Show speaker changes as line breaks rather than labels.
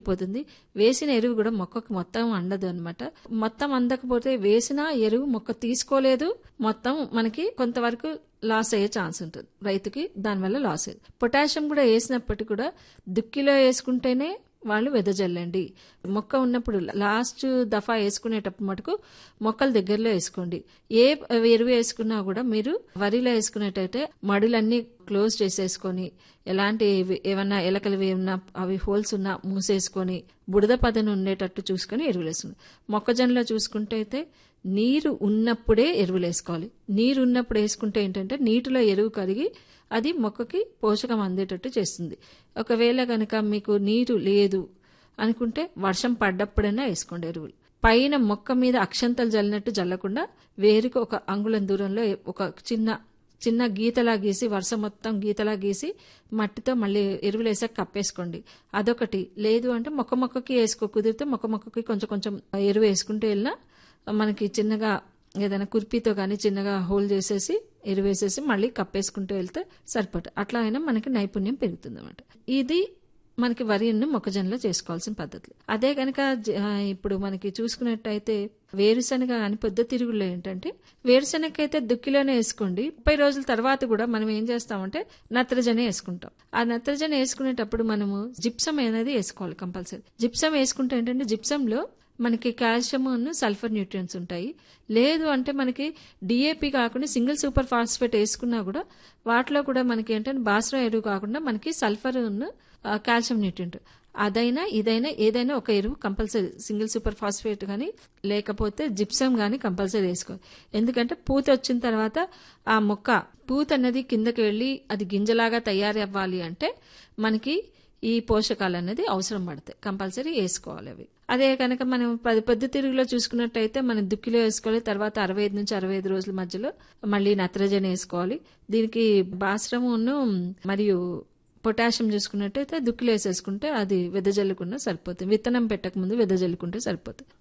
పోతుంది వేసిన ఎరువు కూడా మొక్కకు మొత్తం అందదు అనమాట మొత్తం అందకపోతే వేసిన ఎరువు మొక్క తీసుకోలేదు మొత్తం మనకి కొంతవరకు లాస్ అయ్యే ఛాన్స్ ఉంటుంది రైతుకి దానివల్ల లాస్ అయ్యేది పొటాషియం కూడా వేసినప్పటికీ కూడా దుక్కిలో వేసుకుంటేనే వాళ్ళు వెదజల్లండి మొక్క ఉన్నప్పుడు లాస్ట్ దఫా వేసుకునేటప్పుడు మటుకు మొక్కల దగ్గరలో వేసుకోండి ఏ ఎరువు వేసుకున్నా కూడా మీరు వరిలో వేసుకునేటైతే మడులన్నీ క్లోజ్ చేసేసుకొని ఎలాంటి ఏమన్నా ఎలకలు ఏమన్నా అవి హోల్స్ ఉన్నా మూసేసుకొని బుడద పదను ఉండేటట్టు చూసుకొని ఎరువులు వేసుకుని మొక్కజొన్నలో చూసుకుంటే అయితే నీరు ఉన్నప్పుడే ఎరువులు వేసుకోవాలి నీరు ఉన్నప్పుడు వేసుకుంటే ఏంటంటే నీటిలో ఎరువు కరిగి అది మొక్కకి పోషకం అందేటట్టు చేస్తుంది ఒకవేళ కనుక మీకు నీరు లేదు అనుకుంటే వర్షం పడ్డప్పుడైనా వేసుకోండి ఎరువులు పైన మొక్క మీద అక్షంతలు జల్లినట్టు జల్లకుండా వేరుకు ఒక అంగుళం దూరంలో ఒక చిన్న చిన్న గీతలా గీసి వర్షం మొత్తం గీతలా గీసి మట్టితో మళ్ళీ ఎరువులు వేసాక కప్పేసుకోండి అదొకటి లేదు అంటే మొక్క మొక్కకి వేసుకో కుదిరితే మొక్క మొక్కకి కొంచెం కొంచెం ఎరువు వేసుకుంటూ వెళ్ళినా మనకి చిన్నగా ఏదైనా కుర్పీతో కానీ చిన్నగా హోల్ చేసేసి ఎరువేసేసి మళ్ళీ కప్పేసుకుంటూ వెళ్తే సరిపోతుంది అట్లా అయినా మనకి నైపుణ్యం పెరుగుతుంది అనమాట ఇది మనకి వరిను మొక్కజొన్నలో చేసుకోవాల్సిన పద్ధతులు అదే కనుక ఇప్పుడు మనకి చూసుకున్నట్టయితే వేరుశనగ అని పొద్దు తిరుగులో ఏంటంటే వేరుశనగ అయితే దుక్కిలోనే వేసుకోండి ముప్పై రోజుల తర్వాత కూడా మనం ఏం చేస్తామంటే నత్రజని వేసుకుంటాం ఆ నత్రజని వేసుకునేటప్పుడు మనము జిప్సం అనేది వేసుకోవాలి కంపల్సరీ జిప్సం వేసుకుంటే ఏంటంటే జిప్సంలో మనకి కాల్షియం సల్ఫర్ న్యూట్రియన్స్ ఉంటాయి లేదు అంటే మనకి డిఏపి కాకుండా సింగిల్ సూపర్ ఫాస్ఫేట్ వేసుకున్నా కూడా వాటిలో కూడా మనకి ఏంటంటే బాస్రా ఎరువు కాకుండా మనకి సల్ఫర్ కాల్షియం న్యూట్రియంట్ అదైనా ఇదైనా ఏదైనా ఒక ఎరువు కంపల్సరీ సింగిల్ సూపర్ ఫాస్ఫేట్ కానీ లేకపోతే జిప్సం కానీ కంపల్సరీ వేసుకోవాలి ఎందుకంటే పూత వచ్చిన తర్వాత ఆ మొక్క పూత అనేది కిందకి వెళ్ళి అది గింజలాగా తయారవ్వాలి అంటే మనకి ఈ పోషకాలు అనేది అవసరం పడతాయి కంపల్సరీ వేసుకోవాలి అవి అదే కనుక మనం పది పొద్దు తిరుగులో చూసుకున్నట్టయితే మనం దుక్కిలో వేసుకోవాలి తర్వాత అరవై ఐదు నుంచి అరవై ఐదు రోజుల మధ్యలో మళ్ళీ నత్రజని వేసుకోవాలి దీనికి బాస్రమును మరియు పొటాషియం చూసుకున్నట్టయితే దుక్కిలో వేసేసుకుంటే అది వెదజల్లుకున్నా సరిపోతుంది విత్తనం పెట్టక ముందు వెదజల్లుకుంటే సరిపోతుంది